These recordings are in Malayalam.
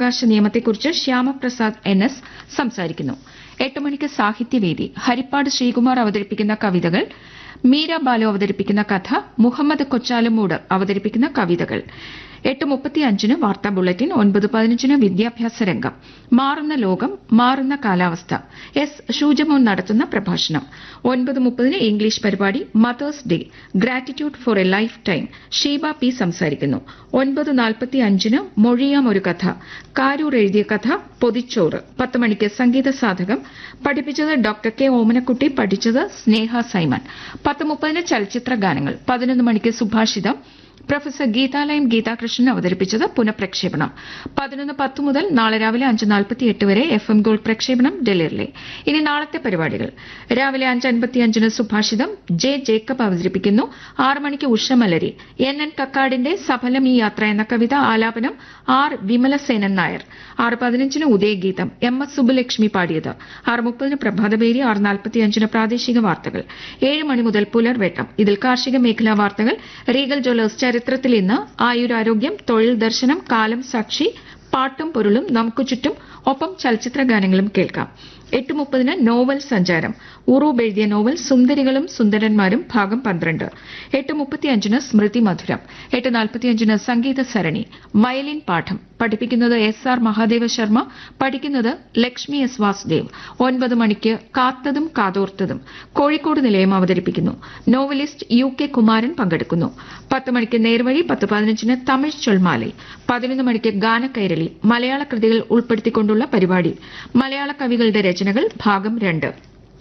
ബഹിരാകാശ നിയമത്തെക്കുറിച്ച് ശ്യാമപ്രസാദ് എൻ എസ് സംസാരിക്കുന്നു എട്ട് മണിക്ക് സാഹിത്യവേദി ഹരിപ്പാട് ശ്രീകുമാർ അവതരിപ്പിക്കുന്ന കവിതകൾ മീര ബാലു അവതരിപ്പിക്കുന്ന കഥ മുഹമ്മദ് കൊച്ചാലമൂട് അവതരിപ്പിക്കുന്ന കവിതകൾ എട്ട് മുപ്പത്തിയഞ്ചിന് വാർത്താ ബുള്ളറ്റിൻ ഒൻപത് പതിനഞ്ചിന് വിദ്യാഭ്യാസ രംഗം മാറുന്ന ലോകം മാറുന്ന കാലാവസ്ഥ എസ് ഷൂജമോൻ നടത്തുന്ന പ്രഭാഷണം ഒൻപത് മുപ്പതിന് ഇംഗ്ലീഷ് പരിപാടി mother's day gratitude for a lifetime Sheeba P സംസാരിക്കുന്നു ഒൻപത് നാൽപ്പത്തി അഞ്ചിന് മൊഴിയാം ഒരു കഥ കാരൂർ എഴുതിയ കഥ പൊതിച്ചോറ് പത്ത് മണിക്ക് സംഗീത സാധകം പഠിപ്പിച്ചത് ഡോക്ടർ കെ ഓമനക്കുട്ടി പഠിച്ചത് സ്നേഹ സൈമൺ പത്ത് മുപ്പതിന് ചലച്ചിത്ര ഗാനങ്ങൾ പതിനൊന്ന് മണിക്ക് സുഭാഷിതം പ്രൊഫസർ ഗീതാലയം ഗീതാകൃഷ്ണൻ അവതരിപ്പിച്ചത് പുനഃപ്രക്ഷേപണം പതിനൊന്ന് പത്ത് മുതൽ നാളെ രാവിലെ അഞ്ച് നാൽപ്പത്തിയെട്ട് വരെ എഫ് എം ഗോൾഡ് പ്രക്ഷേപണം ഡൽഹിയിലെ ഇനി നാളത്തെ പരിപാടികൾ രാവിലെ അഞ്ച് അൻപത്തിയഞ്ചിന് സുഭാഷിതം ജെ ജേക്കബ് അവതരിപ്പിക്കുന്നു ആറ് മണിക്ക് ഉഷമലരി എൻ എൻ കക്കാടിന്റെ സഫലം ഈ യാത്ര എന്ന കവിത ആലാപനം ആർ വിമലസേനൻ നായർ ആറ് പതിനഞ്ചിന് ഉദയഗീതം എം എസ് സുബലക്ഷ്മി പാടിയത് ആറ് മുപ്പതിന് പ്രഭാതപേരി ആറ് നാൽപ്പത്തിയഞ്ചിന് പ്രാദേശിക വാർത്തകൾ ഏഴ് മണി മുതൽ പുലർവേട്ടം ഇതിൽ കാർഷിക മേഖലാ വാർത്തകൾ റീഗൽ ജ്വല്ലേഴ്സ് ചരിത്രത്തിൽ ഇന്ന് ആയുരാരോഗ്യം തൊഴിൽ ദർശനം കാലം സാക്ഷി പാട്ടും പൊരുളും നമുക്ക് ചുറ്റും ഒപ്പം ചലച്ചിത്ര ഗാനങ്ങളും കേൾക്കാം എട്ട് മുപ്പതിന് നോവൽ സഞ്ചാരം ഉറൂബ് എഴുതിയ നോവൽ സുന്ദരികളും സുന്ദരന്മാരും ഭാഗം പന്ത്രണ്ട് എട്ട് മുപ്പത്തിയഞ്ചിന് സ്മൃതി മധുരം എട്ട് നാൽപ്പത്തിയഞ്ചിന് സംഗീത സരണി വയലിൻ പാഠം പഠിപ്പിക്കുന്നത് എസ് ആർ മഹാദേവ ശർമ്മ പഠിക്കുന്നത് ലക്ഷ്മി എസ് വാസുദേവ് ഒൻപത് മണിക്ക് കാത്തതും കാതോർത്തതും കോഴിക്കോട് നിലയം അവതരിപ്പിക്കുന്നു നോവലിസ്റ്റ് യു കെ കുമാരൻ പങ്കെടുക്കുന്നു പത്ത് മണിക്ക് നേർവഴി പത്ത് പതിനഞ്ചിന് തമിഴ് ചൊൽമാലൈ പതിനൊന്ന് മണിക്ക് ഗാനക്കൈരളി മലയാള കൃതികൾ ഉൾപ്പെടുത്തിക്കൊണ്ടുള്ള പരിപാടി മലയാള കവികളുടെ രചനകൾ ഭാഗം രണ്ട്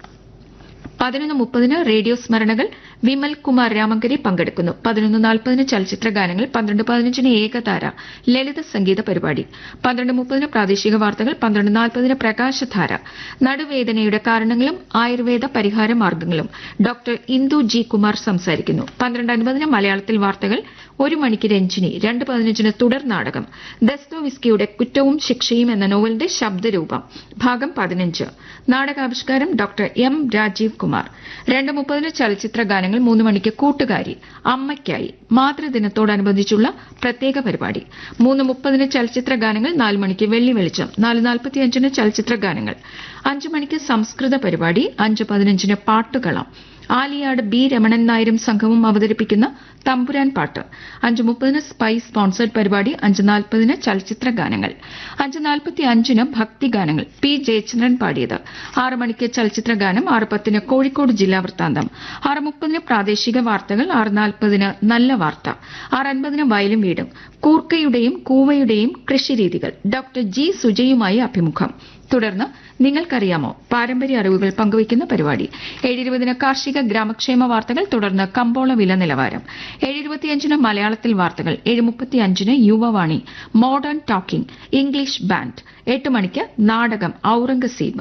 പതിനൊന്ന് മുപ്പതിന് റേഡിയോ സ്മരണകൾ വിമൽ കുമാർ രാമങ്കരി പങ്കെടുക്കുന്നു പതിനൊന്ന് നാൽപ്പതിന് ചലച്ചിത്ര ഗാനങ്ങൾ പന്ത്രണ്ട് പതിനഞ്ചിന് ഏകതാര ലളിത സംഗീത പരിപാടി പന്ത്രണ്ട് മുപ്പതിന് പ്രാദേശിക വാർത്തകൾ പന്ത്രണ്ട് നാൽപ്പതിന് പ്രകാശധാര നടുവേദനയുടെ കാരണങ്ങളും ആയുർവേദ പരിഹാര മാർഗങ്ങളും ഡോക്ടർ ഇന്ദു ജി കുമാർ സംസാരിക്കുന്നു പന്ത്രണ്ട് അൻപതിന് മലയാളത്തിൽ വാർത്തകൾ ഒരു മണിക്ക് രഞ്ജിനി രണ്ട് പതിനഞ്ചിന് തുടർ നാടകം ദസ്തോവിസ്കിയുടെ കുറ്റവും ശിക്ഷയും എന്ന നോവലിന്റെ ശബ്ദരൂപം ഭാഗം പതിനഞ്ച് നാടകാവിഷ്കാരം ഡോക്ടർ എം രാജീവ് കുമാർ രണ്ട് മുപ്പതിന് ചലച്ചിത്ര ഗാനങ്ങൾ മൂന്ന് മണിക്ക് കൂട്ടുകാരി അമ്മയ്ക്കായി മാതൃദിനത്തോടനുബന്ധിച്ചുള്ള പ്രത്യേക പരിപാടി മൂന്ന് മുപ്പതിന് ചലച്ചിത്ര ഗാനങ്ങൾ നാല് മണിക്ക് വെള്ളി വെളിച്ചം നാല് നാൽപ്പത്തിയഞ്ചിന് ചലച്ചിത്ര ഗാനങ്ങൾ അഞ്ച് മണിക്ക് സംസ്കൃത പരിപാടി അഞ്ച് പതിനഞ്ചിന് പാട്ടുകളം ആലിയാട് ബി രമണൻ നായരും സംഘവും അവതരിപ്പിക്കുന്ന തമ്പുരാൻ പാട്ട് അഞ്ച് മുപ്പതിന് സ്പൈസ് സ്പോൺസേഡ് പരിപാടി അഞ്ച് നാൽപ്പതിന് ചലച്ചിത്ര ഗാനങ്ങൾ അഞ്ച് നാൽപ്പത്തി അഞ്ചിന് ഭക്തിഗാനങ്ങൾ പി ജയചന്ദ്രൻ പാടിയത് ആറ് മണിക്ക് ചലച്ചിത്ര ഗാനം ആറ് പത്തിന് കോഴിക്കോട് ജില്ലാ വൃത്താന്തം ആറ് മുപ്പതിന് പ്രാദേശിക വാർത്തകൾ ആറ് നാൽപ്പതിന് നല്ല വാർത്ത ആറ് അൻപതിന് വയലും വീടും കൂർക്കയുടെയും കൂവയുടെയും കൃഷിരീതികൾ ഡോക്ടർ ജി സുജയുമായി അഭിമുഖം തുടർന്ന് നിങ്ങൾക്കറിയാമോ പാരമ്പര്യ അറിവുകൾ പങ്കുവയ്ക്കുന്ന പരിപാടി ഏഴിരുപതിന് കാർഷിക ഗ്രാമക്ഷേമ വാർത്തകൾ തുടർന്ന് കമ്പോള വില നിലവാരം ഏഴിരുപത്തിയഞ്ചിന് മലയാളത്തിൽ വാർത്തകൾ ഏഴ് മുപ്പത്തിയഞ്ചിന് Yuvavani modern talking English band എട്ട് മണിക്ക് നാടകം ഔറംഗസീബ്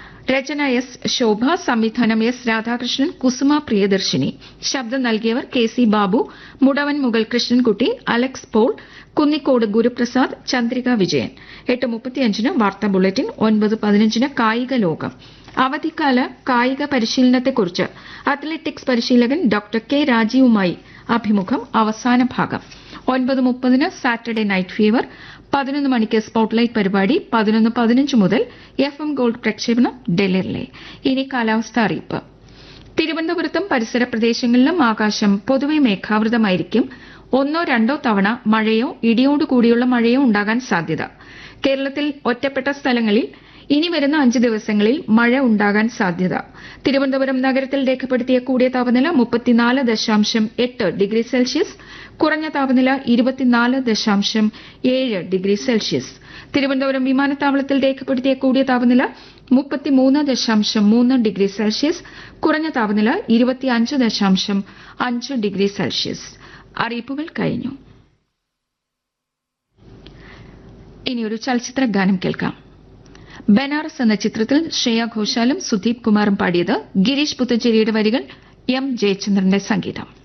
രചന എസ് ശോഭ സംവിധാനം എസ് രാധാകൃഷ്ണൻ കുസുമ പ്രിയദർശിനി ശബ്ദം നൽകിയവർ കെ സി ബാബു മുടവൻ മുഗൾ കൃഷ്ണൻകുട്ടി അലക്സ് പോൾ കുന്നിക്കോട് ഗുരുപ്രസാദ് ചന്ദ്രിക വിജയൻ എട്ട് മുപ്പത്തിയഞ്ചിന് വാർത്താ ബുള്ളറ്റിൻ ഒൻപത് പതിനഞ്ചിന് കായിക ലോകം അവധിക്കാല കായിക പരിശീലനത്തെക്കുറിച്ച് അത്ലറ്റിക്സ് പരിശീലകൻ ഡോക്ടർ കെ രാജീവുമായി അഭിമുഖം അവസാന ഭാഗം ഒൻപത് മുപ്പതിന് സാറ്റർഡേ നൈറ്റ് ഫീവർ പതിനൊന്ന് മണിക്ക് സ്പോട്ട്ലൈറ്റ് പരിപാടി പതിനൊന്ന് പതിനഞ്ച് മുതൽ എഫ് എം ഗോൾഡ് പ്രക്ഷേപണം ഡൽഹിയിലെ ഇനി കാലാവസ്ഥ അറിയിപ്പ് തിരുവനന്തപുരത്തും പരിസര പ്രദേശങ്ങളിലും ആകാശം പൊതുവെ മേഘാവൃതമായിരിക്കും ഒന്നോ രണ്ടോ തവണ മഴയോ ഇടിയോടുകൂടിയുള്ള മഴയോ ഉണ്ടാകാൻ സാധ്യത കേരളത്തിൽ ഒറ്റപ്പെട്ട സ്ഥലങ്ങളിൽ ഇനി വരുന്ന അഞ്ച് ദിവസങ്ങളിൽ മഴ ഉണ്ടാകാൻ സാധ്യത തിരുവനന്തപുരം നഗരത്തിൽ രേഖപ്പെടുത്തിയ കൂടിയ താപനില മുപ്പത്തിനാല് ദശാംശം എട്ട് ഡിഗ്രി സെൽഷ്യസ് കുറഞ്ഞ താപനില ഇരുപത്തിനാല് ദശാംശം ഏഴ് ഡിഗ്രി സെൽഷ്യസ് തിരുവനന്തപുരം വിമാനത്താവളത്തിൽ രേഖപ്പെടുത്തിയ കൂടിയ താപനില മുപ്പത്തിമൂന്ന് ദശാംശം മൂന്ന് ഡിഗ്രി സെൽഷ്യസ് കുറഞ്ഞ താപനില ഇരുപത്തിയഞ്ച് ദശാംശം അഞ്ച് ഡിഗ്രി സെൽഷ്യസ് അറിയിപ്പുകൾ കഴിഞ്ഞു ഇനി ഒരു ചലച്ചിത്ര ഗാനം കേൾക്കാം ബനാറസ് എന്ന ചിത്രത്തിൽ ശ്രേയ ഘോഷാലും സുദീപ് കുമാറും പാടിയത് ഗിരീഷ് പുത്തഞ്ചേരിയുടെ വരികൾ എം ജയചന്ദ്രന്റെ സംഗീതം